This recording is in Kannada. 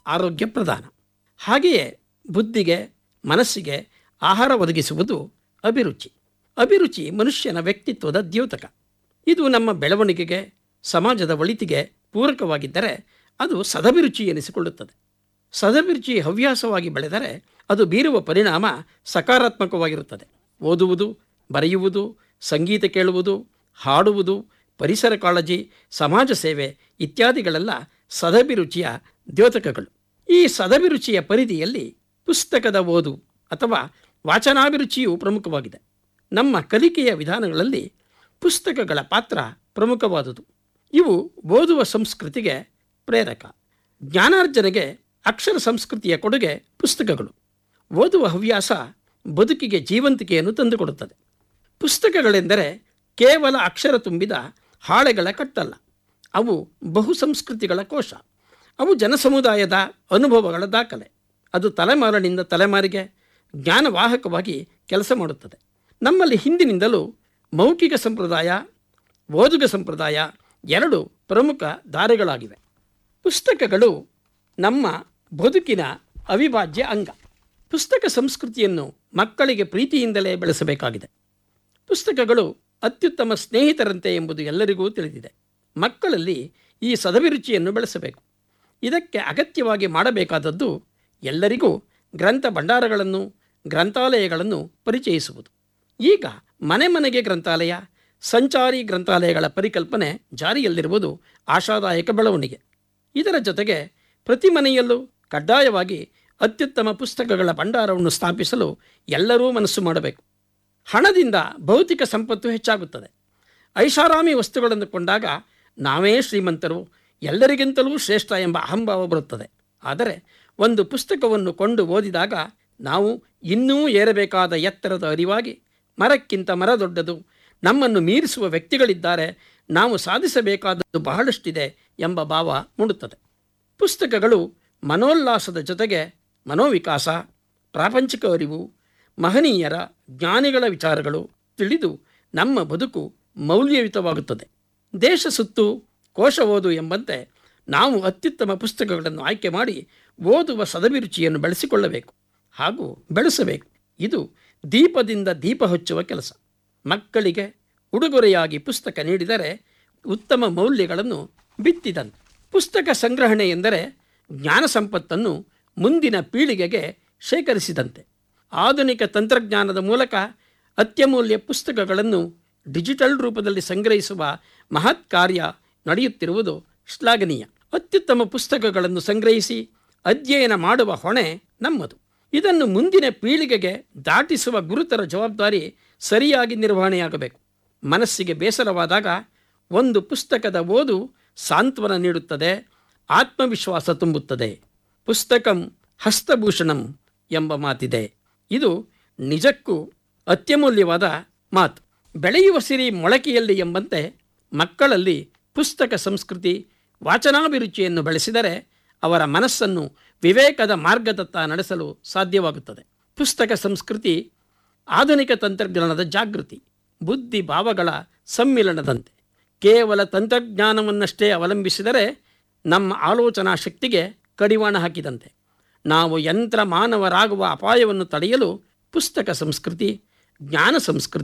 ಆರೋಗ್ಯ ಪ್ರಧಾನ ಹಾಗೆಯೇ ಬುದ್ಧಿಗೆ ಮನಸ್ಸಿಗೆ ಆಹಾರ ಒದಗಿಸುವುದು ಅಭಿರುಚಿ ಅಭಿರುಚಿ ಮನುಷ್ಯನ ವ್ಯಕ್ತಿತ್ವದ ದ್ಯೋತಕ ಇದು ನಮ್ಮ ಬೆಳವಣಿಗೆಗೆ ಸಮಾಜದ ಒಳಿತಿಗೆ ಪೂರಕವಾಗಿದ್ದರೆ ಅದು ಸದಭಿರುಚಿ ಎನಿಸಿಕೊಳ್ಳುತ್ತದೆ ಸದಭಿರುಚಿ ಹವ್ಯಾಸವಾಗಿ ಬೆಳೆದರೆ ಅದು ಬೀರುವ ಪರಿಣಾಮ ಸಕಾರಾತ್ಮಕವಾಗಿರುತ್ತದೆ ಓದುವುದು ಬರೆಯುವುದು ಸಂಗೀತ ಕೇಳುವುದು ಹಾಡುವುದು ಪರಿಸರ ಕಾಳಜಿ ಸಮಾಜ ಸೇವೆ ಇತ್ಯಾದಿಗಳೆಲ್ಲ ಸದಭಿರುಚಿಯ ದ್ಯೋತಕಗಳು ಈ ಸದಭಿರುಚಿಯ ಪರಿಧಿಯಲ್ಲಿ ಪುಸ್ತಕದ ಓದು ಅಥವಾ ವಾಚನಾಭಿರುಚಿಯು ಪ್ರಮುಖವಾಗಿದೆ ನಮ್ಮ ಕಲಿಕೆಯ ವಿಧಾನಗಳಲ್ಲಿ ಪುಸ್ತಕಗಳ ಪಾತ್ರ ಪ್ರಮುಖವಾದುದು ಇವು ಓದುವ ಸಂಸ್ಕೃತಿಗೆ ಪ್ರೇರಕ ಜ್ಞಾನಾರ್ಜನೆಗೆ ಅಕ್ಷರ ಸಂಸ್ಕೃತಿಯ ಕೊಡುಗೆ ಪುಸ್ತಕಗಳು ಓದುವ ಹವ್ಯಾಸ ಬದುಕಿಗೆ ಜೀವಂತಿಕೆಯನ್ನು ತಂದುಕೊಡುತ್ತದೆ ಪುಸ್ತಕಗಳೆಂದರೆ ಕೇವಲ ಅಕ್ಷರ ತುಂಬಿದ ಹಾಳೆಗಳ ಕಟ್ಟಲ್ಲ ಅವು ಬಹು ಸಂಸ್ಕೃತಿಗಳ ಕೋಶ ಅವು ಜನಸಮುದಾಯದ ಅನುಭವಗಳ ದಾಖಲೆ ಅದು ತಲೆಮಾರಿನಿಂದ ತಲೆಮಾರಿಗೆ ಜ್ಞಾನವಾಹಕವಾಗಿ ಕೆಲಸ ಮಾಡುತ್ತದೆ ನಮ್ಮಲ್ಲಿ ಹಿಂದಿನಿಂದಲೂ ಮೌಖಿಕ ಸಂಪ್ರದಾಯ ಓದುಗ ಸಂಪ್ರದಾಯ ಎರಡು ಪ್ರಮುಖ ದಾರಿಗಳಾಗಿವೆ ಪುಸ್ತಕಗಳು ನಮ್ಮ ಬದುಕಿನ ಅವಿಭಾಜ್ಯ ಅಂಗ ಪುಸ್ತಕ ಸಂಸ್ಕೃತಿಯನ್ನು ಮಕ್ಕಳಿಗೆ ಪ್ರೀತಿಯಿಂದಲೇ ಬೆಳೆಸಬೇಕಾಗಿದೆ ಪುಸ್ತಕಗಳು ಅತ್ಯುತ್ತಮ ಸ್ನೇಹಿತರಂತೆ ಎಂಬುದು ಎಲ್ಲರಿಗೂ ತಿಳಿದಿದೆ ಮಕ್ಕಳಲ್ಲಿ ಈ ಸದಭಿರುಚಿಯನ್ನು ಬೆಳೆಸಬೇಕು ಇದಕ್ಕೆ ಅಗತ್ಯವಾಗಿ ಮಾಡಬೇಕಾದದ್ದು ಎಲ್ಲರಿಗೂ ಗ್ರಂಥ ಭಂಡಾರಗಳನ್ನು ಗ್ರಂಥಾಲಯಗಳನ್ನು ಪರಿಚಯಿಸುವುದು ಈಗ ಮನೆ ಮನೆಗೆ ಗ್ರಂಥಾಲಯ ಸಂಚಾರಿ ಗ್ರಂಥಾಲಯಗಳ ಪರಿಕಲ್ಪನೆ ಜಾರಿಯಲ್ಲಿರುವುದು ಆಶಾದಾಯಕ ಬೆಳವಣಿಗೆ ಇದರ ಜೊತೆಗೆ ಪ್ರತಿ ಮನೆಯಲ್ಲೂ ಕಡ್ಡಾಯವಾಗಿ ಅತ್ಯುತ್ತಮ ಪುಸ್ತಕಗಳ ಭಂಡಾರವನ್ನು ಸ್ಥಾಪಿಸಲು ಎಲ್ಲರೂ ಮನಸ್ಸು ಮಾಡಬೇಕು ಹಣದಿಂದ ಭೌತಿಕ ಸಂಪತ್ತು ಹೆಚ್ಚಾಗುತ್ತದೆ ಐಷಾರಾಮಿ ವಸ್ತುಗಳನ್ನು ಕೊಂಡಾಗ ನಾವೇ ಶ್ರೀಮಂತರು ಎಲ್ಲರಿಗಿಂತಲೂ ಶ್ರೇಷ್ಠ ಎಂಬ ಅಹಂಭಾವ ಬರುತ್ತದೆ ಆದರೆ ಒಂದು ಪುಸ್ತಕವನ್ನು ಕೊಂಡು ಓದಿದಾಗ ನಾವು ಇನ್ನೂ ಏರಬೇಕಾದ ಎತ್ತರದ ಅರಿವಾಗಿ ಮರಕ್ಕಿಂತ ಮರ ದೊಡ್ಡದು ನಮ್ಮನ್ನು ಮೀರಿಸುವ ವ್ಯಕ್ತಿಗಳಿದ್ದಾರೆ ನಾವು ಸಾಧಿಸಬೇಕಾದದ್ದು ಬಹಳಷ್ಟಿದೆ ಎಂಬ ಭಾವ ಮೂಡುತ್ತದೆ ಪುಸ್ತಕಗಳು ಮನೋಲ್ಲಾಸದ ಜೊತೆಗೆ ಮನೋವಿಕಾಸ ಪ್ರಾಪಂಚಿಕ ಅರಿವು ಮಹನೀಯರ ಜ್ಞಾನಿಗಳ ವಿಚಾರಗಳು ತಿಳಿದು ನಮ್ಮ ಬದುಕು ಮೌಲ್ಯಯುತವಾಗುತ್ತದೆ ದೇಶ ಸುತ್ತು ಕೋಶ ಓದು ಎಂಬಂತೆ ನಾವು ಅತ್ಯುತ್ತಮ ಪುಸ್ತಕಗಳನ್ನು ಆಯ್ಕೆ ಮಾಡಿ ಓದುವ ಸದಭಿರುಚಿಯನ್ನು ಬೆಳೆಸಿಕೊಳ್ಳಬೇಕು ಹಾಗೂ ಬೆಳೆಸಬೇಕು ಇದು ದೀಪದಿಂದ ದೀಪ ಹಚ್ಚುವ ಕೆಲಸ ಮಕ್ಕಳಿಗೆ ಉಡುಗೊರೆಯಾಗಿ ಪುಸ್ತಕ ನೀಡಿದರೆ ಉತ್ತಮ ಮೌಲ್ಯಗಳನ್ನು ಬಿತ್ತಿದಂತೆ ಪುಸ್ತಕ ಸಂಗ್ರಹಣೆ ಎಂದರೆ ಜ್ಞಾನ ಸಂಪತ್ತನ್ನು ಮುಂದಿನ ಪೀಳಿಗೆಗೆ ಶೇಖರಿಸಿದಂತೆ ಆಧುನಿಕ ತಂತ್ರಜ್ಞಾನದ ಮೂಲಕ ಅತ್ಯಮೂಲ್ಯ ಪುಸ್ತಕಗಳನ್ನು ಡಿಜಿಟಲ್ ರೂಪದಲ್ಲಿ ಸಂಗ್ರಹಿಸುವ ಮಹತ್ ಕಾರ್ಯ ನಡೆಯುತ್ತಿರುವುದು ಶ್ಲಾಘನೀಯ ಅತ್ಯುತ್ತಮ ಪುಸ್ತಕಗಳನ್ನು ಸಂಗ್ರಹಿಸಿ ಅಧ್ಯಯನ ಮಾಡುವ ಹೊಣೆ ನಮ್ಮದು ಇದನ್ನು ಮುಂದಿನ ಪೀಳಿಗೆಗೆ ದಾಟಿಸುವ ಗುರುತರ ಜವಾಬ್ದಾರಿ ಸರಿಯಾಗಿ ನಿರ್ವಹಣೆಯಾಗಬೇಕು ಮನಸ್ಸಿಗೆ ಬೇಸರವಾದಾಗ ಒಂದು ಪುಸ್ತಕದ ಓದು ಸಾಂತ್ವನ ನೀಡುತ್ತದೆ ಆತ್ಮವಿಶ್ವಾಸ ತುಂಬುತ್ತದೆ ಪುಸ್ತಕಂ ಹಸ್ತಭೂಷಣಂ ಎಂಬ ಮಾತಿದೆ ಇದು ನಿಜಕ್ಕೂ ಅತ್ಯಮೂಲ್ಯವಾದ ಮಾತು ಬೆಳೆಯುವ ಸಿರಿ ಮೊಳಕೆಯಲ್ಲಿ ಎಂಬಂತೆ ಮಕ್ಕಳಲ್ಲಿ ಪುಸ್ತಕ ಸಂಸ್ಕೃತಿ ವಾಚನಾಭಿರುಚಿಯನ್ನು ಬೆಳೆಸಿದರೆ ಅವರ ಮನಸ್ಸನ್ನು ವಿವೇಕದ ಮಾರ್ಗದತ್ತ ನಡೆಸಲು ಸಾಧ್ಯವಾಗುತ್ತದೆ ಪುಸ್ತಕ ಸಂಸ್ಕೃತಿ ಆಧುನಿಕ ತಂತ್ರಜ್ಞಾನದ ಜಾಗೃತಿ ಬುದ್ಧಿ ಭಾವಗಳ ಸಮ್ಮಿಲನದಂತೆ ಕೇವಲ ತಂತ್ರಜ್ಞಾನವನ್ನಷ್ಟೇ ಅವಲಂಬಿಸಿದರೆ ನಮ್ಮ ಆಲೋಚನಾ ಶಕ್ತಿಗೆ ಕಡಿವಾಣ ಹಾಕಿದಂತೆ ನಾವು ಯಂತ್ರ ಮಾನವರಾಗುವ ಅಪಾಯವನ್ನು ತಡೆಯಲು ಪುಸ್ತಕ ಸಂಸ್ಕೃತಿ ಜ್ಞಾನ ಸಂಸ್ಕೃತಿ